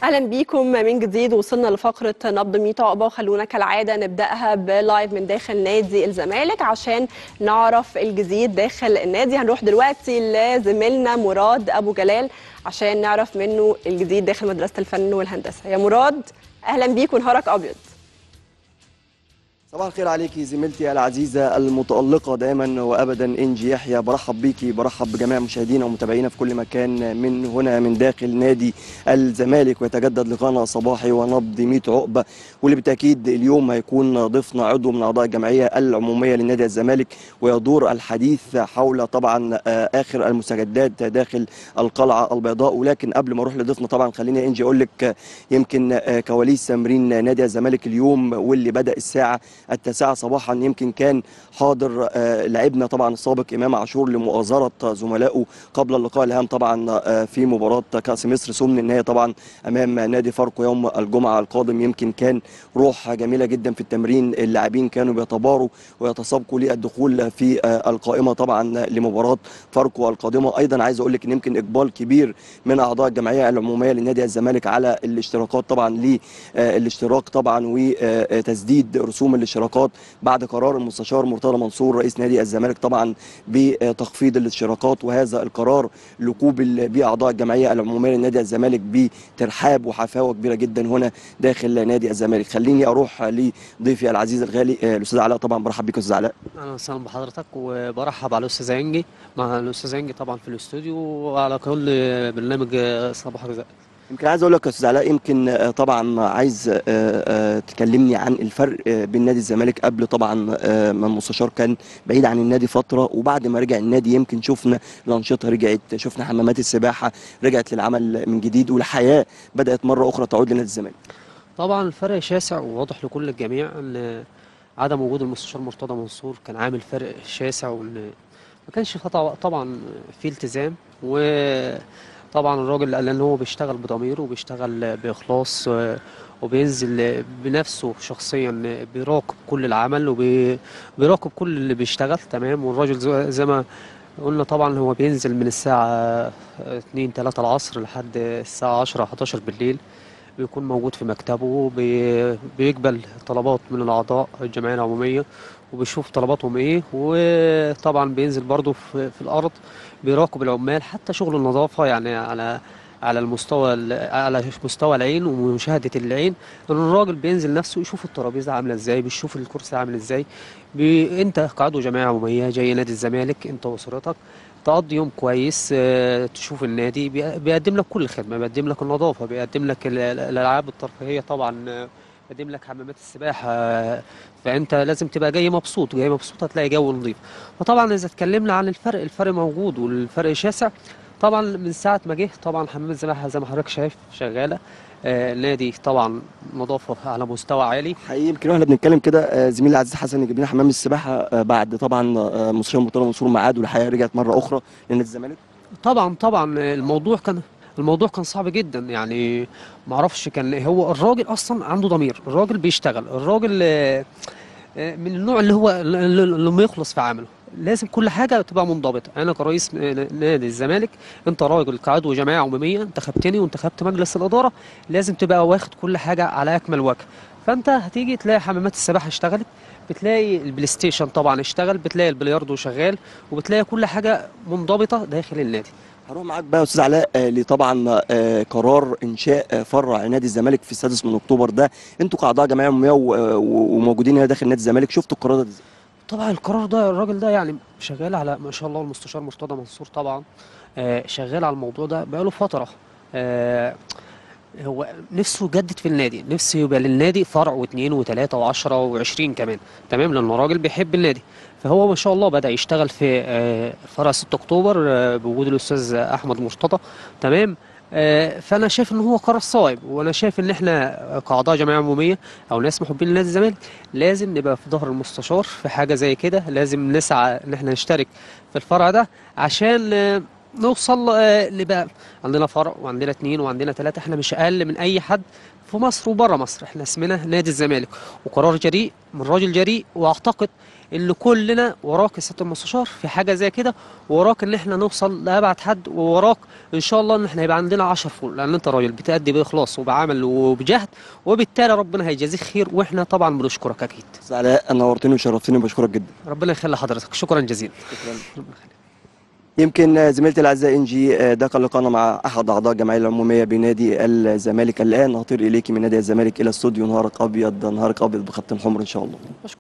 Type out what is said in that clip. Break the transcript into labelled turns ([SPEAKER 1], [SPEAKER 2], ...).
[SPEAKER 1] اهلا بيكم من جديد وصلنا لفقره نبض 100 عقبه وخلونا كالعاده نبداها بلايف من داخل نادي الزمالك عشان نعرف الجديد داخل النادي هنروح دلوقتي لزميلنا مراد ابو جلال عشان نعرف منه الجديد داخل مدرسه الفن والهندسه يا مراد اهلا بيك ونهارك ابيض
[SPEAKER 2] صباح الخير عليكي زميلتي العزيزة المتألقة دائما وأبدا إنجي يحيى برحب بيكي برحب بجميع مشاهدينا ومتابعينا في كل مكان من هنا من داخل نادي الزمالك ويتجدد لقاءنا صباحي ونبض 100 عقبة واللي بالتأكيد اليوم هيكون ضيفنا عضو من أعضاء الجمعية العمومية لنادي الزمالك ويدور الحديث حول طبعا آخر المستجدات داخل القلعة البيضاء ولكن قبل ما أروح لضيفنا طبعا خليني إنجي أقول لك يمكن كواليس تمرين نادي الزمالك اليوم واللي بدأ الساعة التاسعة صباحا يمكن كان حاضر لاعبنا طبعا السابق امام عاشور لمؤازره زملائه قبل اللقاء الهام طبعا في مباراه كاس مصر ثم النهايه طبعا امام نادي فاركو يوم الجمعه القادم يمكن كان روح جميله جدا في التمرين اللاعبين كانوا بيتباروا ويتسابقوا للدخول في القائمه طبعا لمباراه فاركو القادمه ايضا عايز اقول لك ان يمكن اقبال كبير من اعضاء الجمعيه العموميه لنادي الزمالك على الاشتراكات طبعا للاشتراك طبعا وتسديد رسوم الاشتراكات بعد قرار المستشار مرتضى منصور رئيس نادي الزمالك طبعا بتخفيض الاشتراكات وهذا القرار لقوبل باعضاء الجمعيه العموميه لنادي الزمالك بترحاب وحفاوه كبيره جدا هنا داخل نادي الزمالك خليني اروح لضيفي العزيز الغالي الاستاذ علاء طبعا برحب بك استاذ علاء
[SPEAKER 3] اهلا وسهلا بحضرتك وبرحب على الاستاذ انجي مع الاستاذ انجي طبعا في الاستوديو وعلى كل برنامج صباح الرزق
[SPEAKER 2] يمكن عايز اقول لك يا استاذ علاء يمكن طبعا عايز تكلمني عن الفرق بين نادي الزمالك قبل طبعا ما المستشار كان بعيد عن النادي فتره وبعد ما رجع النادي يمكن شفنا الانشطه رجعت شفنا حمامات السباحه رجعت للعمل من جديد والحياه بدات مره اخرى تعود لنادي الزمالك.
[SPEAKER 3] طبعا الفرق شاسع وواضح لكل الجميع ان عدم وجود المستشار مرتضى منصور كان عامل فرق شاسع وان ما كانش طبعا في التزام و طبعا الراجل قال ان هو بيشتغل بضمير وبيشتغل باخلاص وبينزل بنفسه شخصيا بيراقب كل العمل وبيراقب كل اللي بيشتغل تمام والراجل زي ما قلنا طبعا هو بينزل من الساعة 2 3 العصر لحد الساعة 10 11 بالليل بيكون موجود في مكتبه بيقبل طلبات من الأعضاء الجمعية العمومية وبيشوف طلباتهم ايه وطبعا بينزل برضه في, في الارض بيراقب العمال حتى شغل النظافه يعني على على المستوى على مستوى العين ومشاهده العين الراجل بينزل نفسه يشوف الترابيزه عامله ازاي بيشوف الكرسي عامل ازاي بي انت كعضو جمعيه عموميه جاي نادي الزمالك انت واسرتك تقضي يوم كويس تشوف النادي بيقدم لك كل خدمه بيقدم لك النظافه بيقدم لك الالعاب الترفيهيه طبعا بيقدم لك حمامات السباحه فانت لازم تبقى جاي مبسوط جاي مبسوط هتلاقي جو نظيف وطبعا اذا اتكلمنا عن الفرق الفرق موجود والفرق شاسع طبعا من ساعه ما جه طبعا حمام السباحه زي ما حضرتك شايف شغاله آه نادي طبعا نظافه على مستوى عالي
[SPEAKER 2] حقيقي يمكن واحنا بنتكلم كده آه زميلي العزيز حسن يجيب لنا حمام السباحه آه بعد طبعا آه مستشار مرتضى منصور معاد والحقيقه رجعت مره اخرى لنادي الزمالك
[SPEAKER 3] طبعا طبعا الموضوع كان الموضوع كان صعب جدا يعني ما اعرفش كان هو الراجل اصلا عنده ضمير الراجل بيشتغل الراجل من النوع اللي هو اللي ما يخلص في عمله لازم كل حاجه تبقى منضبطه انا كرئيس نادي الزمالك انت راجل كعضو جمعيه عموميه انتخبتني وانتخبت مجلس الاداره لازم تبقى واخد كل حاجه على اكمل وجه فانت هتيجي تلاقي حمامات السباحه اشتغلت بتلاقي البلاي ستيشن طبعا اشتغل بتلاقي البلياردو شغال وبتلاقي كل حاجه منضبطه داخل النادي
[SPEAKER 2] هروح معاك بقى يا استاذ علاء لطبعا قرار انشاء فرع نادي الزمالك في السادس من اكتوبر ده انتوا كاعضاء جمعيه عموميه وموجودين هنا داخل نادي الزمالك شفتوا القرار ده ازاي؟
[SPEAKER 3] طبعا القرار ده الراجل ده يعني شغال على ما شاء الله المستشار مرتضى منصور طبعا شغال على الموضوع ده بقاله فتره هو نفسه يجدد في النادي نفسه يبقى للنادي فرع واثنين وثلاثة وعشرة وعشرين كمان تمام لأنه راجل بيحب النادي فهو ما شاء الله بدأ يشتغل في فرع 6 أكتوبر بوجود الأستاذ أحمد مرتضى تمام فانا شايف ان هو قرار صائب وانا شايف ان احنا كاعضاء جمعيه عموميه او ناس محبين لنادي الزمالك لازم نبقى في ظهر المستشار في حاجه زي كده لازم نسعى ان احنا نشترك في الفرع ده عشان نوصل آه، لبقى عندنا فرع وعندنا اتنين وعندنا تلاتة احنا مش اقل من اي حد في مصر وبره مصر احنا اسمنا نادي الزمالك وقرار جريء من راجل جريء واعتقد ان كلنا وراك يا سياده المستشار في حاجه زي كده وراك ان احنا نوصل لابعد حد ووراك ان شاء الله ان احنا يبقى عندنا 10 فول لان انت راجل بتأدي باخلاص وبعمل وبجهد وبالتالي ربنا هيجازيك خير واحنا طبعا بنشكرك اكيد
[SPEAKER 2] استاذ علاء نورتني وشرفتني وبشكرك جدا
[SPEAKER 3] ربنا يخلي حضرتك شكرا جزيلا
[SPEAKER 2] يمكن زميلتي الاعزاء انجي ده كان لقاءنا مع احد اعضاء الجمعيه العموميه بنادي الزمالك الان نطير اليك من نادي الزمالك الى استوديو نهارك ابيض نهارك ابيض بخط حمر ان شاء الله